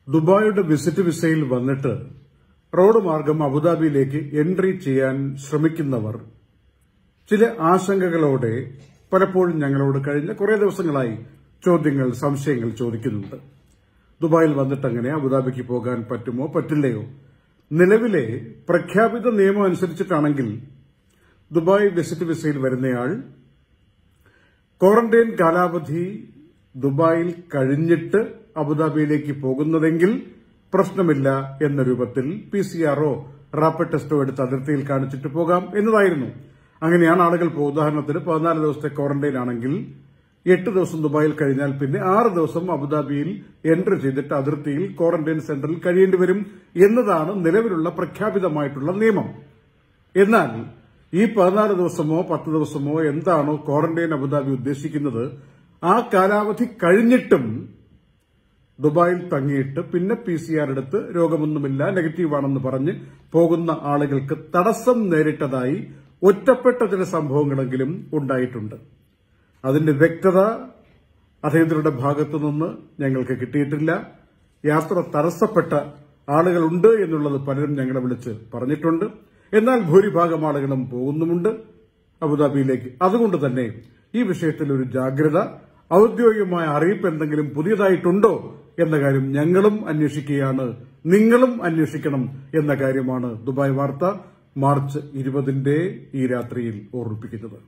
ദുബായിയുടെ visit വിസയിൽ വന്നിട്ട് road മാർഗം അബുദാബിയിലേക്ക് എൻട്രി ചെയ്യാൻ ശ്രമിക്കുന്നവർ ചില ആശങ്കകളോടെ പലപ്പോഴും ഞങ്ങളോട് കഴിഞ്ഞ കുറെ ദിവസങ്ങളായി ചോദ്യങ്ങൾ സംശയങ്ങൾ ചോദിക്കുന്നുണ്ട് ദുബായിൽ വന്നിട്ട് അങ്ങനെ അബുദാബിക്ക് പോകാൻ പറ്റുമോ പറ്റില്ലയോ നിലവിലെ പ്രഖ്യാപിത നിയമം അനുസരിച്ചിട്ടാണെങ്കിൽ ദുബായ് വിസിറ്റ് വിസയിൽ വരുന്നയാൾ ക്വാറന്റൈൻ കാലാവധി ദുബായിൽ കഴിഞ്ഞിട്ട് അബുദാബിയിലേക്ക് പോകുന്നതെങ്കിൽ പ്രശ്നമില്ല എന്ന രൂപത്തിൽ പി സി ആറോ റാപ്പിഡ് ടെസ്റ്റോ എടുത്ത് അതിർത്തിയിൽ കാണിച്ചിട്ട് പോകാം എന്നതായിരുന്നു അങ്ങനെയാണ് ആളുകൾ ഇപ്പോൾ ഉദാഹരണത്തിന് പതിനാല് ദിവസത്തെ ക്വാറന്റൈൻ ആണെങ്കിൽ എട്ട് ദിവസം ദുബായിൽ കഴിഞ്ഞാൽ പിന്നെ ആറ് ദിവസം അബുദാബിയിൽ എൻട്രി ചെയ്തിട്ട് അതിർത്തിയിൽ ക്വാറന്റൈൻ സെന്ററിൽ കഴിയേണ്ടി വരും എന്നതാണ് നിലവിലുള്ള പ്രഖ്യാപിതമായിട്ടുള്ള നിയമം എന്നാൽ ഈ പതിനാല് ദിവസമോ പത്ത് ദിവസമോ എന്താണോ ക്വാറന്റൈൻ അബുദാബി ഉദ്ദേശിക്കുന്നത് ആ കാലാവധി കഴിഞ്ഞിട്ടും ദുബായിൽ തങ്ങിയിട്ട് പിന്നെ പി സി ആർ എടുത്ത് രോഗമൊന്നുമില്ല നെഗറ്റീവാണെന്ന് പറഞ്ഞ് പോകുന്ന ആളുകൾക്ക് തടസ്സം നേരിട്ടതായി ഒറ്റപ്പെട്ട ചില സംഭവങ്ങളെങ്കിലും ഉണ്ടായിട്ടുണ്ട് അതിന്റെ വ്യക്തത അധികൃതരുടെ ഭാഗത്തു നിന്ന് ഞങ്ങൾക്ക് കിട്ടിയിട്ടില്ല യാത്ര തടസ്സപ്പെട്ട ആളുകളുണ്ട് എന്നുള്ളത് പലരും ഞങ്ങളെ വിളിച്ച് പറഞ്ഞിട്ടുണ്ട് എന്നാൽ ഭൂരിഭാഗം ആളുകളും പോകുന്നുമുണ്ട് അബുദാബിയിലേക്ക് അതുകൊണ്ട് തന്നെ ഈ വിഷയത്തിൽ ഒരു ജാഗ്രത ഔദ്യോഗികമായ അറിയിപ്പ് എന്തെങ്കിലും പുതിയതായിട്ടുണ്ടോ എന്ന കാര്യം ഞങ്ങളും അന്വേഷിക്കുകയാണ് നിങ്ങളും അന്വേഷിക്കണം എന്ന കാര്യമാണ് ദുബായ് വാർത്ത മാർച്ച് ഇരുപതിന്റെ ഈ രാത്രിയിൽ ഓർമ്മിപ്പിക്കുന്നത്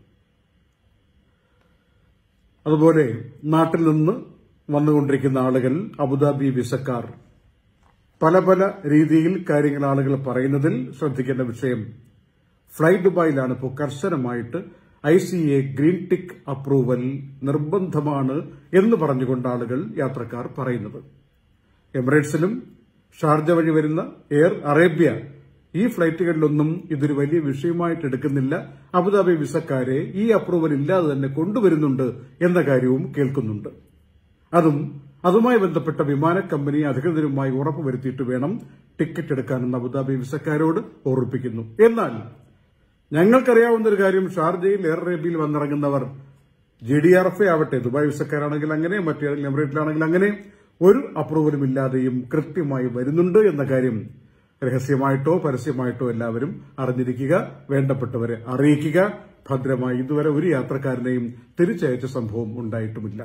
അതുപോലെ നാട്ടിൽ നിന്ന് വന്നുകൊണ്ടിരിക്കുന്ന ആളുകൾ അബുദാബി വിസക്കാർ പല പല രീതിയിൽ കാര്യങ്ങൾ ആളുകൾ പറയുന്നതിൽ ശ്രദ്ധിക്കേണ്ട വിഷയം ഫ്ലൈ ദുബായിലാണ് ഇപ്പോൾ കർശനമായിട്ട് I C A green tick approval നിർബന്ധമാണ് എന്ന് പറഞ്ഞുകൊണ്ട് ആളുകൾ യാത്രക്കാർ പറയുന്നത് എമിറേറ്റ്സിലും ഷാർജ വഴി വരുന്ന എയർ അറേബ്യ ഈ ഫ്ലൈറ്റുകളിലൊന്നും ഇതൊരു വലിയ വിഷയമായിട്ട് എടുക്കുന്നില്ല അബുദാബി വിസക്കാരെ ഈ അപ്രൂവൽ ഇല്ലാതെ തന്നെ കൊണ്ടുവരുന്നുണ്ട് എന്ന കാര്യവും കേൾക്കുന്നുണ്ട് അതും അതുമായി ബന്ധപ്പെട്ട വിമാന കമ്പനി അധികൃതരുമായി ഉറപ്പുവരുത്തിയിട്ട് വേണം ടിക്കറ്റ് എടുക്കാനെന്ന് അബുദാബി വിസക്കാരോട് ഓർമ്മിപ്പിക്കുന്നു എന്നാൽ ഞങ്ങൾക്കറിയാവുന്ന ഒരു കാര്യം ഷാർജയിൽ എയർ അറേബ്യയിൽ വന്നിറങ്ങുന്നവർ ജി ഡി ആർ എഫ് ആവട്ടെ ദുബായ് വിസക്കാരാണെങ്കിൽ അങ്ങനെ മറ്റേതെങ്കിലും എമിറേറ്റിലാണെങ്കിൽ അങ്ങനെ ഒരു അപ്രൂവലും ഇല്ലാതെയും കൃത്യമായി വരുന്നുണ്ട് എന്ന കാര്യം രഹസ്യമായിട്ടോ പരസ്യമായിട്ടോ എല്ലാവരും അറിഞ്ഞിരിക്കുക വേണ്ടപ്പെട്ടവരെ അറിയിക്കുക ഭദ്രമായി ഇതുവരെ ഒരു യാത്രക്കാരനെയും തിരിച്ചയച്ച സംഭവം ഉണ്ടായിട്ടുമില്ല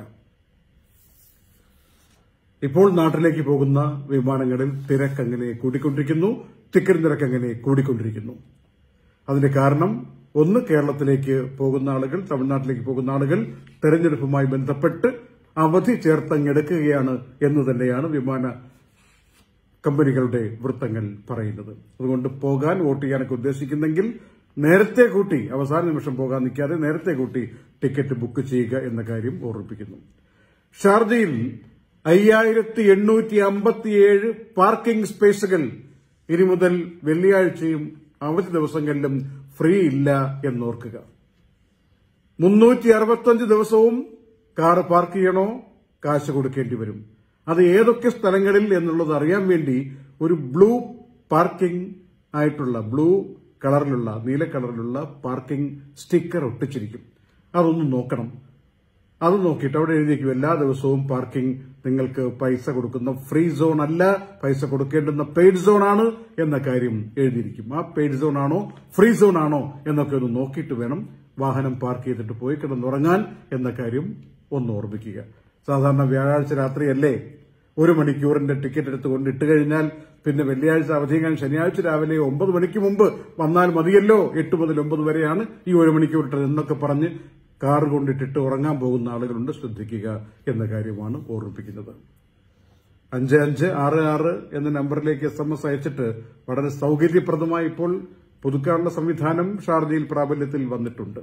ഇപ്പോൾ നാട്ടിലേക്ക് പോകുന്ന വിമാനങ്ങളിൽ തിരക്ക് അങ്ങനെ കൂടിക്കൊണ്ടിരിക്കുന്നു ടിക്കറ്റ് നിരക്ക് അങ്ങനെ കൂടിക്കൊണ്ടിരിക്കുന്നു അതിന്റെ കാരണം ഒന്ന് കേരളത്തിലേക്ക് പോകുന്ന ആളുകൾ തമിഴ്നാട്ടിലേക്ക് പോകുന്ന ആളുകൾ തെരഞ്ഞെടുപ്പുമായി ബന്ധപ്പെട്ട് അവധി ചേർത്തങ്ങെടുക്കുകയാണ് എന്ന് തന്നെയാണ് വിമാന കമ്പനികളുടെ വൃത്തങ്ങൾ പറയുന്നത് അതുകൊണ്ട് പോകാൻ വോട്ട് ചെയ്യാനൊക്കെ ഉദ്ദേശിക്കുന്നെങ്കിൽ നേരത്തെ കൂട്ടി അവസാന നിമിഷം പോകാൻ നിൽക്കാതെ നേരത്തെ കൂട്ടി ടിക്കറ്റ് ബുക്ക് ചെയ്യുക എന്ന കാര്യം ഓർമ്മിപ്പിക്കുന്നു ഷാർജയിൽ അയ്യായിരത്തി എണ്ണൂറ്റി അമ്പത്തിയേഴ് പാർക്കിംഗ് സ്പേസുകൾ ഇനി മുതൽ വെള്ളിയാഴ്ചയും അവധി ദിവസങ്ങളിലും ഫ്രീ ഇല്ല എന്നോർക്കുക മുന്നൂറ്റി അറുപത്തഞ്ച് ദിവസവും കാർ പാർക്ക് ചെയ്യണോ കാശ് കൊടുക്കേണ്ടി വരും അത് ഏതൊക്കെ സ്ഥലങ്ങളിൽ എന്നുള്ളത് അറിയാൻ വേണ്ടി ഒരു ബ്ലൂ പാർക്കിംഗ് ആയിട്ടുള്ള ബ്ലൂ കളറിലുള്ള നീല കളറിലുള്ള പാർക്കിംഗ് സ്റ്റിക്കർ ഒട്ടിച്ചിരിക്കും അതൊന്ന് നോക്കണം അത് നോക്കിയിട്ട് അവിടെ എഴുതിയിരിക്കും എല്ലാ ദിവസവും പാർക്കിംഗ് നിങ്ങൾക്ക് പൈസ കൊടുക്കുന്ന ഫ്രീ സോൺ അല്ല പൈസ കൊടുക്കേണ്ടുന്ന പെയ്ഡ് സോൺ ആണ് എന്ന കാര്യം എഴുതിയിരിക്കും ആ പെയ്ഡ് സോൺ ആണോ ഫ്രീ സോൺ ആണോ എന്നൊക്കെ ഒന്ന് നോക്കിയിട്ട് വേണം വാഹനം പാർക്ക് ചെയ്തിട്ട് പോയി കിടന്നുറങ്ങാൻ എന്ന കാര്യം ഒന്ന് ഓർമ്മിക്കുക സാധാരണ വ്യാഴാഴ്ച രാത്രിയല്ലേ ഒരു മണിക്കൂറിന്റെ ടിക്കറ്റ് എടുത്തുകൊണ്ട് ഇട്ട് കഴിഞ്ഞാൽ പിന്നെ വെള്ളിയാഴ്ച അവധിയും ശനിയാഴ്ച രാവിലെ ഒമ്പത് മണിക്ക് മുമ്പ് വന്നാൽ മതിയല്ലോ എട്ട് മുതൽ ഒമ്പത് വരെയാണ് ഈ ഒരു മണിക്കൂർ ഇട്ടത് എന്നൊക്കെ പറഞ്ഞ് കാർ കൊണ്ടിട്ടിട്ട് ഉറങ്ങാൻ പോകുന്ന ആളുകളുണ്ട് ശ്രദ്ധിക്കുക എന്ന കാര്യമാണ് ഓർമ്മിപ്പിക്കുന്നത് അഞ്ച് അഞ്ച് ആറ് ആറ് എന്ന നമ്പറിലേക്ക് എസ് എം എസ് അയച്ചിട്ട് വളരെ സൗകര്യപ്രദമായി ഇപ്പോൾ പുതുക്കാനുള്ള സംവിധാനം ഷാർജയിൽ പ്രാബല്യത്തിൽ വന്നിട്ടുണ്ട്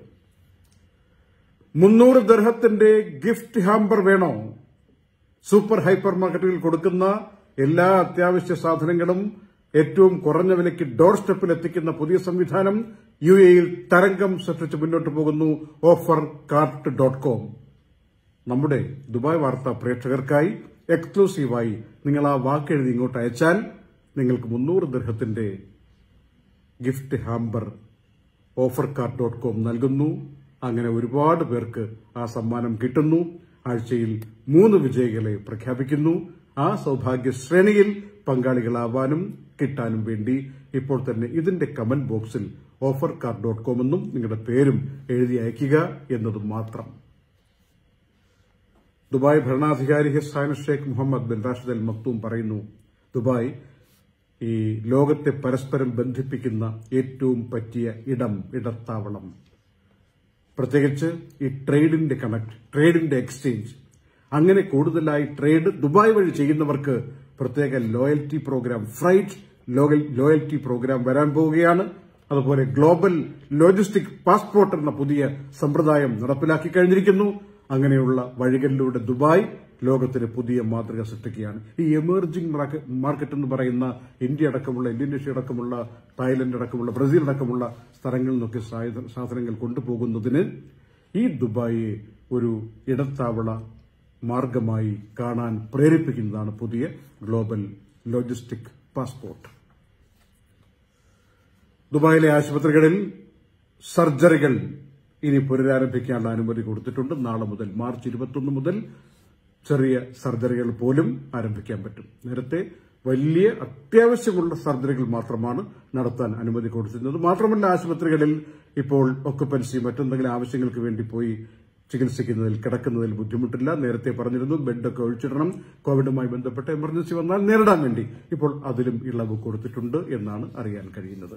മുന്നൂറ് ദർഹത്തിന്റെ ഗിഫ്റ്റ് ഹാമ്പർ വേണോ സൂപ്പർ ഹൈപ്പർ മാർക്കറ്റുകളിൽ കൊടുക്കുന്ന എല്ലാ അത്യാവശ്യ സാധനങ്ങളും ഏറ്റവും കുറഞ്ഞ വിലയ്ക്ക് ഡോർ സ്റ്റെപ്പിൽ എത്തിക്കുന്ന പുതിയ സംവിധാനം യു എയിൽ തരംഗം സൃഷ്ടിച്ച് മുന്നോട്ട് പോകുന്നു ഓഫർ കാർട്ട് ഡോട്ട് കോം നമ്മുടെ ദുബായ് വാർത്താ പ്രേക്ഷകർക്കായി എക്സ്ക്ലൂസീവായി നിങ്ങൾ ആ വാക്കെഴുതി ഇങ്ങോട്ട് അയച്ചാൽ നിങ്ങൾക്ക് മുന്നൂറ് ദർഹത്തിന്റെ gift hamper offer cart dot com നൽകുന്നു അങ്ങനെ ഒരുപാട് പേർക്ക് ആ സമ്മാനം കിട്ടുന്നു ആഴ്ചയിൽ മൂന്ന് വിജയികളെ പ്രഖ്യാപിക്കുന്നു ആ സൗഭാഗ്യ ശ്രേണിയിൽ പങ്കാളികളാവാനും കിട്ടാനും വേണ്ടി ഇപ്പോൾ തന്നെ ഇതിന്റെ കമന്റ് ബോക്സിൽ ഓഫർ കാർ ഡോട്ട് കോം എന്നും നിങ്ങളുടെ പേരും എഴുതി അയയ്ക്കുക എന്നതും മാത്രം ദുബായ് ഭരണാധികാരി ഹസാൻ Sheikh Mohammed bin Rashid Al Maktoum പറയുന്നു ദുബായ് ഈ ലോകത്തെ പരസ്പരം ബന്ധിപ്പിക്കുന്ന ഏറ്റവും പറ്റിയ ഇടം ഇടത്താവളം പ്രത്യേകിച്ച് ഈ ട്രേഡിന്റെ കണക്ട് ട്രേഡിന്റെ എക്സ്ചേഞ്ച് അങ്ങനെ കൂടുതലായി ട്രേഡ് ദുബായ് വഴി ചെയ്യുന്നവർക്ക് പ്രത്യേക loyalty programme freight loyalty programme വരാൻ പോവുകയാണ് അതുപോലെ ഗ്ലോബൽ ലോജിസ്റ്റിക് പാസ്പോർട്ട് എന്ന പുതിയ സമ്പ്രദായം നടപ്പിലാക്കി കഴിഞ്ഞിരിക്കുന്നു അങ്ങനെയുള്ള വഴികളിലൂടെ ദുബായ് ലോകത്തിന് പുതിയ മാതൃക സൃഷ്ടിക്കുകയാണ് ഈ എമേർജിംഗ് മാർക്കറ്റ് എന്ന് പറയുന്ന ഇന്ത്യ അടക്കമുള്ള ഇന്തോനേഷ്യ അടക്കമുള്ള തായ്ലൻഡ് അടക്കമുള്ള ബ്രസീൽ അടക്കമുള്ള സ്ഥലങ്ങളിൽ നിന്നൊക്കെ സായുധ- സാധനങ്ങൾ കൊണ്ടുപോകുന്നതിന് ഈ ദുബായിയെ ഒരു ഇടത്താവള മാർഗമായി കാണാൻ പ്രേരിപ്പിക്കുന്നതാണ് പുതിയ ഗ്ലോബൽ ലോജിസ്റ്റിക് പാസ്പോർട്ട് ദുബായിലെ ആശുപത്രികളിൽ സർജറികൾ ഇനി പുനരാരംഭിക്കാനുള്ള അനുമതി കൊടുത്തിട്ടുണ്ട് നാളെ മുതൽ മാർച്ച് ഇരുപത്തൊന്ന് മുതൽ ചെറിയ സർജറികൾ പോലും ആരംഭിക്കാൻ പറ്റും നേരത്തെ വലിയ അത്യാവശ്യമുള്ള സർജറികൾ മാത്രമാണ് നടത്താൻ അനുമതി കൊടുത്തിരുന്നത് മാത്രമല്ല ആശുപത്രികളിൽ ഇപ്പോൾ ഒക്കുപ്പൻസി മറ്റെന്തെങ്കിലും ആവശ്യങ്ങൾക്ക് വേണ്ടി പോയി ചികിത്സിക്കുന്നതിൽ കിടക്കുന്നതിൽ ബുദ്ധിമുട്ടില്ല നേരത്തെ പറഞ്ഞിരുന്നു ബെഡൊക്കെ ഒഴിച്ചിടണം കോവിഡുമായി ബന്ധപ്പെട്ട എമർജൻസി വന്നാൽ നേരിടാൻ വേണ്ടി ഇപ്പോൾ അതിലും ഇളവ് കൊടുത്തിട്ടുണ്ട് എന്നാണ് അറിയാൻ കഴിയുന്നത്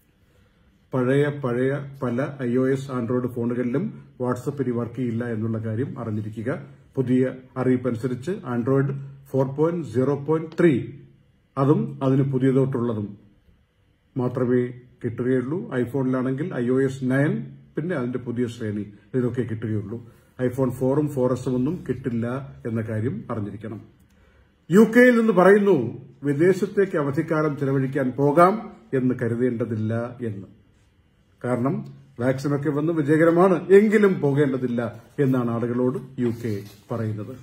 പഴയ പഴയ പല ഐ ഒ എസ് ആൻഡ്രോയിഡ് ഫോണുകളിലും വാട്സപ്പ് ഇനി വർക്ക് ചെയ്യില്ല എന്നുള്ള കാര്യം അറിഞ്ഞിരിക്കുക പുതിയ അറിയിപ്പനുസരിച്ച് Android four point zero point three അതും അതിന് പുതിയതോട്ടുള്ളതും മാത്രമേ കിട്ടുകയുള്ളൂ ഐഫോണിലാണെങ്കിൽ ഐ ഒ എസ് നയൻ പിന്നെ അതിന്റെ പുതിയ ശ്രേണി ഇതൊക്കെ കിട്ടുകയുള്ളൂ ഐഫോൺ ഫോറും ഫോർ എസും ഒന്നും കിട്ടില്ല എന്ന കാര്യം അറിഞ്ഞിരിക്കണം യു കെയിൽ നിന്ന് പറയുന്നു വിദേശത്തേക്ക് അവധിക്കാലം ചെലവഴിക്കാൻ പോകാം എന്ന് കരുതേണ്ടതില്ല എന്ന് കാരണം വാക്സിനൊക്കെ വന്ന് വിജയകരമാണ് എങ്കിലും പോകേണ്ടതില്ല എന്നാണ് ആളുകളോട് യു കെ പറയുന്നത്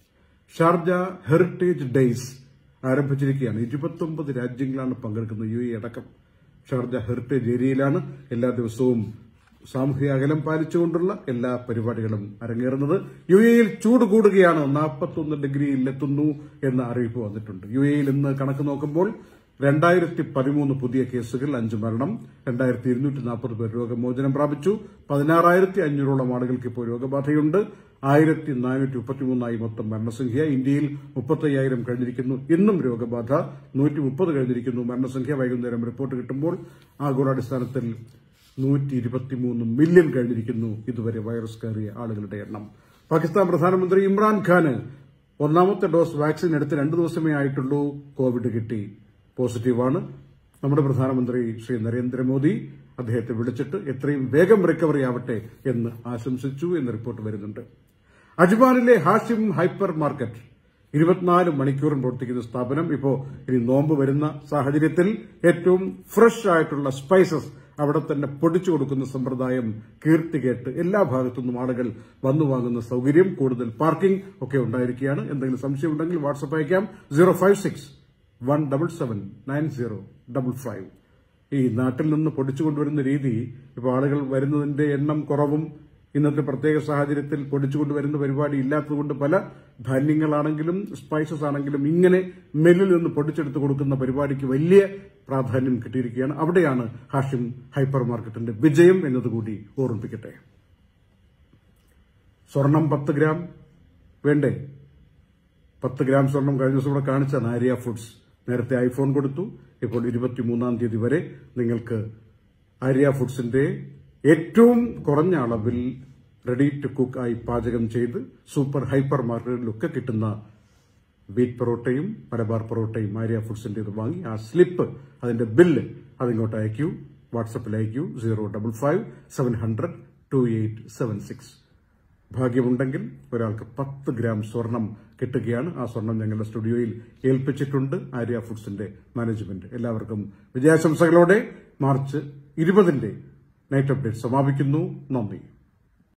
ഷാർജ ഹെറിറ്റേജ് ഡേയ്സ് ആരംഭിച്ചിരിക്കുകയാണ് ഇരുപത്തൊമ്പത് രാജ്യങ്ങളാണ് പങ്കെടുക്കുന്നത് യു എ അടക്കം ഷാർജ ഹെറിറ്റേജ് ഏരിയയിലാണ് എല്ലാ ദിവസവും സാമൂഹിക അകലം പാലിച്ചുകൊണ്ടുള്ള എല്ലാ പരിപാടികളും അരങ്ങേറുന്നത് യു എയിൽ ചൂട് കൂടുകയാണ് നാൽപ്പത്തൊന്ന് ഡിഗ്രിയിലെത്തുന്നു എന്ന അറിയിപ്പ് വന്നിട്ടുണ്ട് യു എയിൽ ഇന്ന് കണക്ക് നോക്കുമ്പോൾ രണ്ടായിരത്തി പതിമൂന്ന് പുതിയ കേസുകൾ അഞ്ച് മരണം രണ്ടായിരത്തി ഇരുന്നൂറ്റി നാൽപ്പത് പേർ രോഗമോചനം പ്രാപിച്ചു പതിനാറായിരത്തി അഞ്ഞൂറോളം ആളുകൾക്ക് ഇപ്പോൾ രോഗബാധയുണ്ട് ആയിരത്തി നാനൂറ്റി മുപ്പത്തിമൂന്നായി മൊത്തം മരണസംഖ്യ ഇന്ത്യയിൽ മുപ്പത്തയ്യായിരം കഴിഞ്ഞിരിക്കുന്നു ഇന്നും രോഗബാധ നൂറ്റി മുപ്പത് കഴിഞ്ഞിരിക്കുന്നു മരണസംഖ്യ വൈകുന്നേരം റിപ്പോർട്ട് കിട്ടുമ്പോൾ ആഗോളാടിസ്ഥാനത്തിൽ നൂറ്റി ഇരുപത്തിമൂന്ന് മില്യൺ കഴിഞ്ഞിരിക്കുന്നു ഇതുവരെ വൈറസ് കയറിയ ആളുകളുടെ എണ്ണം പാകിസ്ഥാൻ പ്രധാനമന്ത്രി ഇമ്രാൻഖാന് ഒന്നാമത്തെ ഡോസ് വാക്സിൻ എടുത്ത് രണ്ടു ദിവസമേ ആയിട്ടുള്ളൂ കോവിഡ് കിട്ടി പോസിറ്റീവാണ് നമ്മുടെ പ്രധാനമന്ത്രി ശ്രീ നരേന്ദ്രമോദി അദ്ദേഹത്തെ വിളിച്ചിട്ട് എത്രയും വേഗം റിക്കവറി ആവട്ടെ എന്ന് ആശംസിച്ചു എന്ന് റിപ്പോർട്ട് വരുന്നുണ്ട് അജ്മാനിലെ ഹാഷിം ഹൈപ്പർ മാർക്കറ്റ് ഇരുപത്തിനാല് മണിക്കൂറും പ്രവർത്തിക്കുന്ന സ്ഥാപനം ഇപ്പോ ഇനി നോമ്പ് വരുന്ന സാഹചര്യത്തിൽ ഏറ്റവും ഫ്രഷ് ആയിട്ടുള്ള സ്പൈസസ് അവിടെ തന്നെ പൊടിച്ചു കൊടുക്കുന്ന സമ്പ്രദായം കീർത്തി കേട്ട് എല്ലാ ഭാഗത്തുനിന്നും ആളുകൾ വന്നു വാങ്ങുന്ന സൗകര്യം കൂടുതൽ പാർക്കിംഗ് ഒക്കെ ഉണ്ടായിരിക്കുകയാണ് എന്തെങ്കിലും സംശയം ഉണ്ടെങ്കിൽ വാട്സപ്പ് അയക്കാം zero five six one double seven nine zero double five ഈ നാട്ടിൽ നിന്ന് പൊടിച്ചു കൊണ്ടുവരുന്ന രീതി ഇപ്പോൾ ആളുകൾ വരുന്നതിന്റെ എണ്ണം കുറവും ഇന്നത്തെ പ്രത്യേക സാഹചര്യത്തിൽ പൊടിച്ചു കൊണ്ടുവരുന്ന പരിപാടി ഇല്ലാത്തതുകൊണ്ട് പല ധാന്യങ്ങളാണെങ്കിലും സ്പൈസസ് ആണെങ്കിലും ഇങ്ങനെ മെല്ലിൽ നിന്ന് പൊടിച്ചെടുത്ത് കൊടുക്കുന്ന പരിപാടിക്ക് വലിയ പ്രാധാന്യം കിട്ടിയിരിക്കുകയാണ് അവിടെയാണ് ഹാഷിം ഹൈപ്പർ മാർക്കറ്റിന്റെ വിജയം എന്നതുകൂടി ഓർമ്മിപ്പിക്കട്ടെ സ്വർണം പത്ത് ഗ്രാം വേണ്ടേ പത്ത് ഗ്രാം സ്വർണം കഴിഞ്ഞ ദിവസം ഇവിടെ കാണിച്ചാണ് ആര്യ ഫുഡ്സ് നേരത്തെ ഐഫോൺ കൊടുത്തു ഇപ്പോൾ ഇരുപത്തിമൂന്നാം തീയതി വരെ നിങ്ങൾക്ക് ആര്യ ഫുഡ്സിന്റെ ഏറ്റവും കുറഞ്ഞ അളവിൽ റെഡി ടു കുക്ക് ആയി പാചകം ചെയ്ത് സൂപ്പർ ഹൈപ്പർ മാർക്കറ്റിലൊക്കെ കിട്ടുന്ന ബീറ്റ് പൊറോട്ടയും മലബാർ പൊറോട്ടയും ആര്യ ഫുഡ്സിന്റെ ഇത് വാങ്ങി ആ സ്ലിപ്പ് അതിന്റെ ബില്ല് അതിങ്ങോട്ട് അയക്കൂ വാട്സപ്പിൽ അയക്കൂ zero double five seven hundred two eight seven six ഭാഗ്യമുണ്ടെങ്കിൽ ഒരാൾക്ക് പത്ത് ഗ്രാം സ്വർണം കിട്ടുകയാണ് ആ സ്വർണം ഞങ്ങളുടെ സ്റ്റുഡിയോയിൽ ഏൽപ്പിച്ചിട്ടുണ്ട് ആര്യ ഫുഡ്സിന്റെ മാനേജ്മെന്റ് എല്ലാവർക്കും വിജയാശംസകളോടെ മാർച്ച് ഇരുപതിന്റെ നൈറ്റ് അപ്ഡേറ്റ് സമാപിക്കുന്നു നന്ദി